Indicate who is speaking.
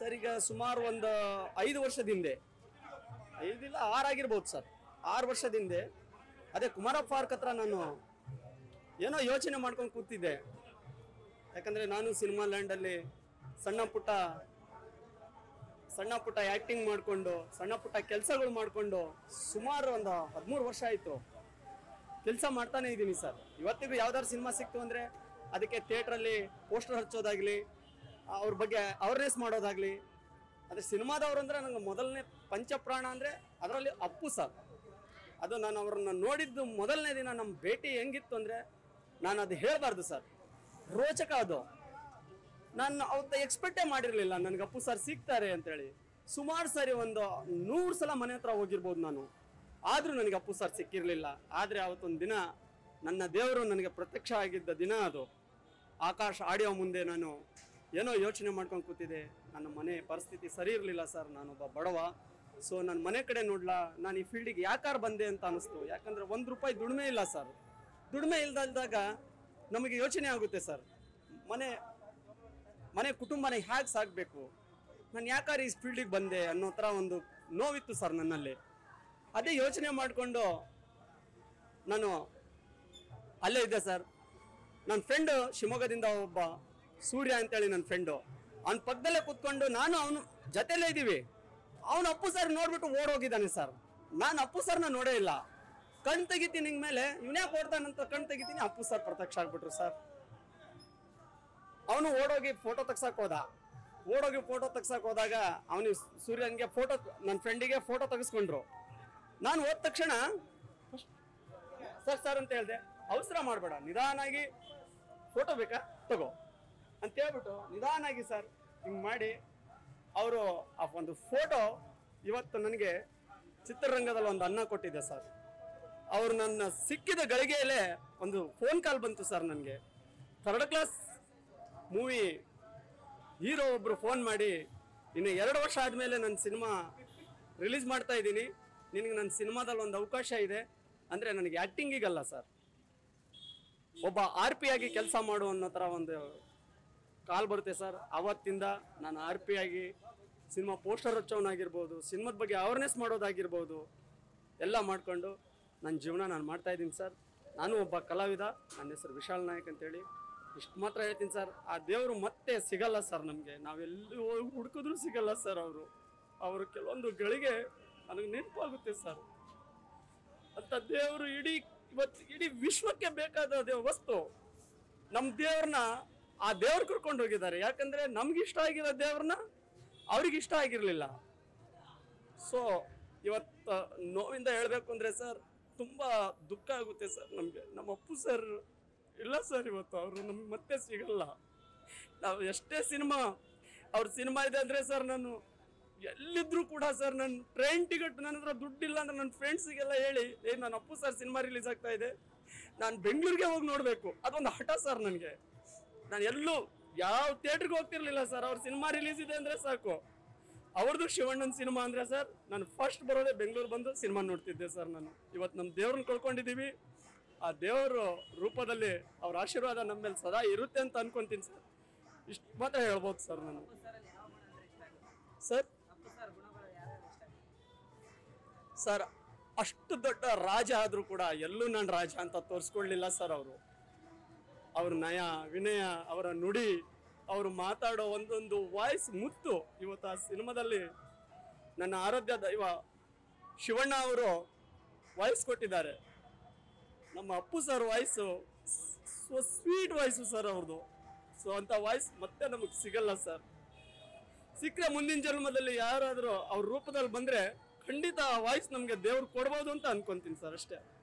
Speaker 1: sir ಈಗ ಸುಮಾರು ಒಂದು ಐದು ವರ್ಷದ ಹಿಂದೆ ಐದಿಲ್ಲ ಆರು ಆಗಿರ್ಬೋದು ಸರ್ ಆರು ವರ್ಷದ ಹಿಂದೆ ಅದೇ ಕುಮಾರಪ್ಪ ಪಾರ್ಕ್ ಹತ್ರ ನಾನು ಏನೋ ಯೋಚನೆ ಮಾಡ್ಕೊಂಡು ಕೂತಿದ್ದೆ ಯಾಕಂದರೆ ನಾನು ಸಿನಿಮಾ ಲ್ಯಾಂಡಲ್ಲಿ ಸಣ್ಣ ಪುಟ್ಟ ಸಣ್ಣ ಪುಟ್ಟ ಆ್ಯಕ್ಟಿಂಗ್ ಮಾಡಿಕೊಂಡು ಸಣ್ಣ ಪುಟ್ಟ ಕೆಲಸಗಳು ಮಾಡಿಕೊಂಡು ಸುಮಾರು ಒಂದು ಹದಿಮೂರು ವರ್ಷ ಆಯಿತು ಕೆಲಸ ಮಾಡ್ತಾನೆ ಇದ್ದೀನಿ ಸರ್ ಇವತ್ತಿಗೂ ಯಾವ್ದಾದ್ರು ಸಿನಿಮಾ ಸಿಕ್ತು ಅಂದರೆ ಅದಕ್ಕೆ ಥಿಯೇಟ್ರಲ್ಲಿ ಪೋಸ್ಟರ್ ಹಚ್ಚೋದಾಗಲಿ ಅವ್ರ ಬಗ್ಗೆ ಅವೇರ್ನೆಸ್ ಮಾಡೋದಾಗಲಿ ಅದೇ ಸಿನಿಮಾದವ್ರು ಅಂದರೆ ನಂಗೆ ಮೊದಲನೇ ಪಂಚಪ್ರಾಣ ಅಂದರೆ ಅದರಲ್ಲಿ ಅಪ್ಪು ಸರ್ ಅದು ನಾನು ಅವ್ರನ್ನ ನೋಡಿದ್ದು ಮೊದಲನೇ ದಿನ ನಮ್ಮ ಭೇಟಿ ಹೆಂಗಿತ್ತು ಅಂದರೆ ನಾನು ಅದು ಹೇಳಬಾರ್ದು ಸರ್ ರೋಚಕ ಅದು ನಾನು ಅವತ್ತ ಎಕ್ಸ್ಪೆಕ್ಟೇ ಮಾಡಿರಲಿಲ್ಲ ನನಗೆ ಅಪ್ಪು ಸರ್ ಸಿಗ್ತಾರೆ ಅಂತೇಳಿ ಸುಮಾರು ಸಾರಿ ಒಂದು ನೂರು ಸಲ ಮನೆ ಹತ್ರ ಹೋಗಿರ್ಬೋದು ನಾನು ಆದರೂ ನನಗೆ ಅಪ್ಪು ಸರ್ ಸಿಕ್ಕಿರಲಿಲ್ಲ ಆದರೆ ಅವತ್ತೊಂದು ದಿನ ನನ್ನ ದೇವರು ನನಗೆ ಪ್ರತ್ಯಕ್ಷ ಆಗಿದ್ದ ದಿನ ಅದು ಆಕಾಶ್ ಆಡಿಯೋ ಮುಂದೆ ನಾನು ಏನೋ ಯೋಚನೆ ಮಾಡ್ಕೊಂಡು ಕೂತಿದ್ದೆ ನನ್ನ ಮನೆ ಪರಿಸ್ಥಿತಿ ಸರಿ ಇರಲಿಲ್ಲ ಸರ್ ನಾನೊಬ್ಬ ಬಡವ ಸೊ ನನ್ನ ಮನೆ ಕಡೆ ನೋಡ್ಲಾ ನಾನು ಈ ಫೀಲ್ಡಿಗೆ ಯಾಕಾರ ಬಂದೆ ಅಂತ ಅನಿಸ್ತು ಯಾಕಂದರೆ ಒಂದು ರೂಪಾಯಿ ದುಡಿಮೆ ಇಲ್ಲ ಸರ್ ದುಡಿಮೆ ಇಲ್ದಲ್ದಾಗ ನಮಗೆ ಯೋಚನೆ ಆಗುತ್ತೆ ಸರ್ ಮನೆ ಮನೆ ಕುಟುಂಬನ ಹೇಗೆ ಸಾಕಬೇಕು ನಾನು ಯಾಕಾರೆ ಈ ಫೀಲ್ಡಿಗೆ ಬಂದೆ ಅನ್ನೋ ಥರ ಒಂದು ನೋವಿತ್ತು ಸರ್ ನನ್ನಲ್ಲಿ ಅದೇ ಯೋಚನೆ ಮಾಡಿಕೊಂಡು ನಾನು ಅಲ್ಲೇ ಇದ್ದೆ ಸರ್ ನನ್ನ ಫ್ರೆಂಡು ಶಿವಮೊಗ್ಗದಿಂದ ಒಬ್ಬ ಸೂರ್ಯ ಅಂತೇಳಿ ನನ್ನ ಫ್ರೆಂಡು ಅವನ ಪಕ್ಕದಲ್ಲೇ ಕೂತ್ಕೊಂಡು ನಾನು ಅವನು ಜೊತೆಲೇ ಇದ್ದೀವಿ ಅವನು ಅಪ್ಪು ಸರ್ ನೋಡ್ಬಿಟ್ಟು ಓಡೋಗಿದ್ದಾನೆ ಸರ್ ನಾನು ಅಪ್ಪು ಸರ್ನ ನೋಡೇ ಇಲ್ಲ ಕಣ್ ತೆಗಿತೀನಿ ಹಿಂಗ್ ಮೇಲೆ ಇವನ್ಯಾಕೆ ಓಡ್ತಾನಂತ ಕಣ್ ತೆಗಿತೀನಿ ಅಪ್ಪು ಸರ್ ಪ್ರತ್ಯಕ್ಷ ಆಗ್ಬಿಟ್ರು ಸರ್ ಅವನು ಓಡೋಗಿ ಫೋಟೋ ತೆಗ್ಸಕ್ ಹೋದ ಓಡೋಗಿ ಫೋಟೋ ತೆಗ್ಸಕ್ ಹೋದಾಗ ಅವನಿಗೆ ಸೂರ್ಯನ್ಗೆ ಫೋಟೋ ನನ್ನ ಫ್ರೆಂಡಿಗೆ ಫೋಟೋ ತೆಗೆಸ್ಕೊಂಡ್ರು ನಾನು ಹೋದ ತಕ್ಷಣ ಸರ್ ಸರ್ ಅಂತ ಹೇಳಿದೆ ಅವಸರ ಮಾಡಬೇಡ ನಿಧಾನಾಗಿ ಫೋಟೋ ಬೇಕಾ ತಗೋ ಅಂತ ಹೇಳ್ಬಿಟ್ಟು ನಿಧಾನಾಗಿ ಸರ್ ಹಿಂಗೆ ಮಾಡಿ ಅವರು ಆ ಒಂದು ಫೋಟೋ ಇವತ್ತು ನನಗೆ ಚಿತ್ರರಂಗದಲ್ಲಿ ಒಂದು ಅನ್ನ ಕೊಟ್ಟಿದೆ ಸರ್ ಅವರು ನನ್ನ ಸಿಕ್ಕಿದ ಗಳಿಗೆಯಲ್ಲೇ ಒಂದು ಫೋನ್ ಕಾಲ್ ಬಂತು ಸರ್ ನನಗೆ ಥರ್ಡ್ ಕ್ಲಾಸ್ ಮೂವಿ ಹೀರೋ ಒಬ್ಬರು ಫೋನ್ ಮಾಡಿ ಇನ್ನು ಎರಡು ವರ್ಷ ಆದಮೇಲೆ ನನ್ನ ಸಿನಿಮಾ ರಿಲೀಸ್ ಮಾಡ್ತಾ ಇದ್ದೀನಿ ನಿನಗೆ ನನ್ನ ಸಿನಿಮಾದಲ್ಲಿ ಒಂದು ಅವಕಾಶ ಇದೆ ಅಂದರೆ ನನಗೆ ಆ್ಯಕ್ಟಿಂಗಿಗಲ್ಲ ಸರ್ ಒಬ್ಬ ಆರ್ ಪಿ ಆಗಿ ಕೆಲಸ ಮಾಡು ಅನ್ನೋ ಥರ ಒಂದು ಕಾಲ್ ಬರುತ್ತೆ ಸರ್ ಆವತ್ತಿಂದ ನಾನು ಆರ್ ಪಿ ಆಗಿ ಸಿನಿಮಾ ಪೋಸ್ಟರ್ ಹಚ್ಚೋನಾಗಿರ್ಬೋದು ಸಿನಿಮಾದ ಬಗ್ಗೆ ಅವೇರ್ನೆಸ್ ಮಾಡೋದಾಗಿರ್ಬೋದು ಎಲ್ಲ ಮಾಡಿಕೊಂಡು ನನ್ನ ಜೀವನ ನಾನು ಮಾಡ್ತಾ ಇದ್ದೀನಿ ಸರ್ ನಾನು ಒಬ್ಬ ಕಲಾವಿದ ನನ್ನ ಹೆಸರು ವಿಶಾಲ್ ನಾಯಕ್ ಅಂತೇಳಿ ಇಷ್ಟು ಮಾತ್ರ ಹೇಳ್ತೀನಿ ಸರ್ ಆ ದೇವರು ಮತ್ತೆ ಸಿಗಲ್ಲ ಸರ್ ನಮಗೆ ನಾವೆಲ್ಲಿ ಹೋಗಿ ಹುಡುಕಿದ್ರು ಸಿಗಲ್ಲ ಸರ್ ಅವರು ಅವರು ಕೆಲವೊಂದು ಗಳಿಗೆ ನನಗೆ ನೆನಪಾಗುತ್ತೆ ಸರ್ ಅಂತ ದೇವರು ಇಡೀ ಇವತ್ತು ಇಡೀ ವಿಶ್ವಕ್ಕೆ ಬೇಕಾದ ದೇ ವಸ್ತು ನಮ್ಮ ದೇವ್ರನ್ನ ಆ ದೇವ್ರು ಕರ್ಕೊಂಡು ಹೋಗಿದ್ದಾರೆ ಯಾಕಂದ್ರೆ ನಮ್ಗೆ ಇಷ್ಟ ಆಗಿರೋ ದೇವ್ರನ್ನ ಅವ್ರಿಗೆ ಇಷ್ಟ ಆಗಿರಲಿಲ್ಲ ಸೊ ಇವತ್ತು ನೋವಿಂದ ಹೇಳಬೇಕು ಅಂದರೆ ಸರ್ ತುಂಬ ದುಃಖ ಆಗುತ್ತೆ ಸರ್ ನಮಗೆ ನಮ್ಮ ಅಪ್ಪು ಸರ್ ಇಲ್ಲ ಸರ್ ಇವತ್ತು ಅವರು ನಮ್ಗೆ ಮತ್ತೆ ಸಿಗಲ್ಲ ನಾವು ಎಷ್ಟೇ ಸಿನಿಮಾ ಅವ್ರ ಸಿನಿಮಾ ಇದೆ ಅಂದರೆ ಸರ್ ನಾನು ಎಲ್ಲಿದ್ರು ಕೂಡ ಸರ್ ನನ್ನ ಟ್ರೈನ್ ಟಿಕೆಟ್ ನನ್ನ ಹತ್ರ ದುಡ್ಡಿಲ್ಲ ಅಂದ್ರೆ ನನ್ನ ಫ್ರೆಂಡ್ಸಿಗೆಲ್ಲ ಹೇಳಿ ಏ ನನ್ನ ಅಪ್ಪು ಸರ್ ಸಿನಿಮಾ ರಿಲೀಸ್ ಆಗ್ತಾ ಇದೆ ನಾನು ಬೆಂಗಳೂರಿಗೆ ಹೋಗಿ ನೋಡಬೇಕು ಅದೊಂದು ಹಠ ಸರ್ ನನಗೆ ನಾನು ಎಲ್ಲೂ ಯಾವ ಥಿಯೇಟ್ರಿಗೆ ಹೋಗ್ತಿರ್ಲಿಲ್ಲ ಸರ್ ಅವ್ರ ಸಿನಿಮಾ ರಿಲೀಸ್ ಇದೆ ಅಂದರೆ ಸಾಕು ಅವ್ರದ್ದು ಶಿವಣ್ಣನ ಸಿನಿಮಾ ಅಂದರೆ ಸರ್ ನಾನು ಫಸ್ಟ್ ಬರೋದೇ ಬೆಂಗಳೂರು ಬಂದು ಸಿನಿಮಾ ನೋಡ್ತಿದ್ದೆ ಸರ್ ನಾನು ಇವತ್ತು ನಮ್ಮ ದೇವ್ರನ್ನ ಕಳ್ಕೊಂಡಿದ್ದೀವಿ ಆ ದೇವರ ರೂಪದಲ್ಲಿ ಅವ್ರ ಆಶೀರ್ವಾದ ನಮ್ಮ ಮೇಲೆ ಸದಾ ಇರುತ್ತೆ ಅಂತ ಅನ್ಕೊಂತೀನಿ ಸರ್ ಇಷ್ಟು ಮಾತ್ರ ಹೇಳ್ಬೋದು ಸರ್ ನಾನು ಸರ್ ಸರ್ ಅಷ್ಟು ದೊಡ್ಡ ರಾಜ ಆದರೂ ಕೂಡ ಎಲ್ಲೂ ನಾನು ರಾಜ ಅಂತ ತೋರಿಸ್ಕೊಳ್ಳಿಲ್ಲ ಸರ್ ಅವರು ಅವ್ರ ನಯ ವಿನಯ ಅವರ ನುಡಿ ಅವರು ಮಾತಾಡೋ ಒಂದೊಂದು ವಾಯ್ಸ್ ಮುತ್ತು ಇವತ್ತು ಆ ಸಿನಿಮಾದಲ್ಲಿ ನನ್ನ ಆರಾಧ್ಯ ದೈವ ಶಿವಣ್ಣ ಅವರು ವಾಯ್ಸ್ ಕೊಟ್ಟಿದ್ದಾರೆ ನಮ್ಮ Appu sir voice so sweet voice sir ಅವ್ರದ್ದು ಸೊ ಅಂಥ ವಾಯ್ಸ್ ಮತ್ತೆ ನಮಗೆ ಸಿಗಲ್ಲ ಸರ್ ಸಿಕ್ಕರೆ ಮುಂದಿನ ಜನ್ಮದಲ್ಲಿ ಯಾರಾದರೂ ಅವ್ರ ರೂಪದಲ್ಲಿ ಬಂದರೆ ಖಂಡಿತ ಆ ವಾಯ್ಸ್ ನಮಗೆ ದೇವ್ರು ಕೊಡ್ಬೋದು ಅಂತ ಅನ್ಕೊಂತೀನಿ ಸರ್ ಅಷ್ಟೇ